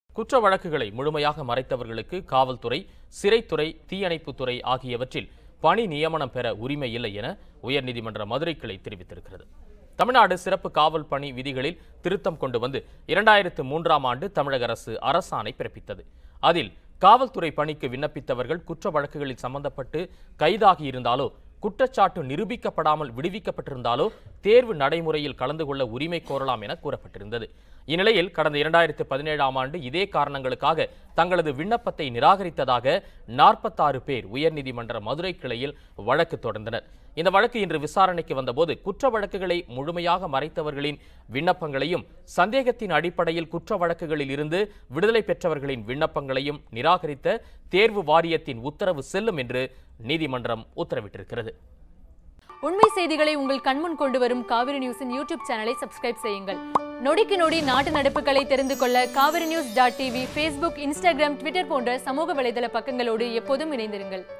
குற்ற வழக்குகளை முழுமையாக மறைத்தவர்களுக்கு காவல்துறை சிறைத்துறை தீயணைப்புத்துறை ஆகியவற்றில் பணி நியமனம் பெற உரிமை இல்லை என உயர்நீதிமன்ற மதுரை கிளை தெரிவித்திருக்கிறது தமிழ்நாடு சிறப்பு காவல் பணி விதிகளில் திருத்தம் கொண்டு வந்து இரண்டாயிரத்து மூன்றாம் ஆண்டு தமிழக அரசு அரசாணை பிறப்பித்தது அதில் காவல்துறை பணிக்கு விண்ணப்பித்தவர்கள் குற்ற வழக்குகளில் சம்பந்தப்பட்டு கைதாகி இருந்தாலோ குற்றச்சாட்டு நிரூபிக்கப்படாமல் விடுவிக்கப்பட்டிருந்தாலோ தேர்வு நடைமுறையில் கலந்து கொள்ள உரிமை கோரலாம் என கூறப்பட்டிருந்தது இந்நிலையில் கடந்த இரண்டாயிரத்து பதினேழாம் ஆண்டு இதே காரணங்களுக்காக தங்களது விண்ணப்பத்தை நிராகரித்ததாக நாற்பத்தாறு பேர் உயர்நீதிமன்ற மதுரை கிளையில் வழக்கு தொடர்ந்தனர் இந்த வழக்கு இன்று விசாரணைக்கு வந்தபோது குற்ற வழக்குகளை முழுமையாக மறைத்தவர்களின் விண்ணப்பங்களையும் சந்தேகத்தின் அடிப்படையில் குற்ற வழக்குகளில் இருந்து விடுதலை பெற்றவர்களின் விண்ணப்பங்களையும் நிராகரித்த தேர்வு வாரியத்தின் உத்தரவு செல்லும் என்று நீதிமன்றம் உத்தரவிட்டிருக்கிறது உண்மை செய்திகளை உங்கள் கண்முன் கொண்டு வரும் காவிரி நியூஸின் யூடியூப் சேனலை சப்ஸ்கிரைப் செய்யுங்கள் நொடிக்கு நொடி நாட்டு நடப்புகளை தெரிந்து கொள்ள Kaveri news dot TV Facebook Instagram Twitter போன்ற சமூக வலைதள பக்கங்களோடு எப்போதும் இணைந்திருங்கள்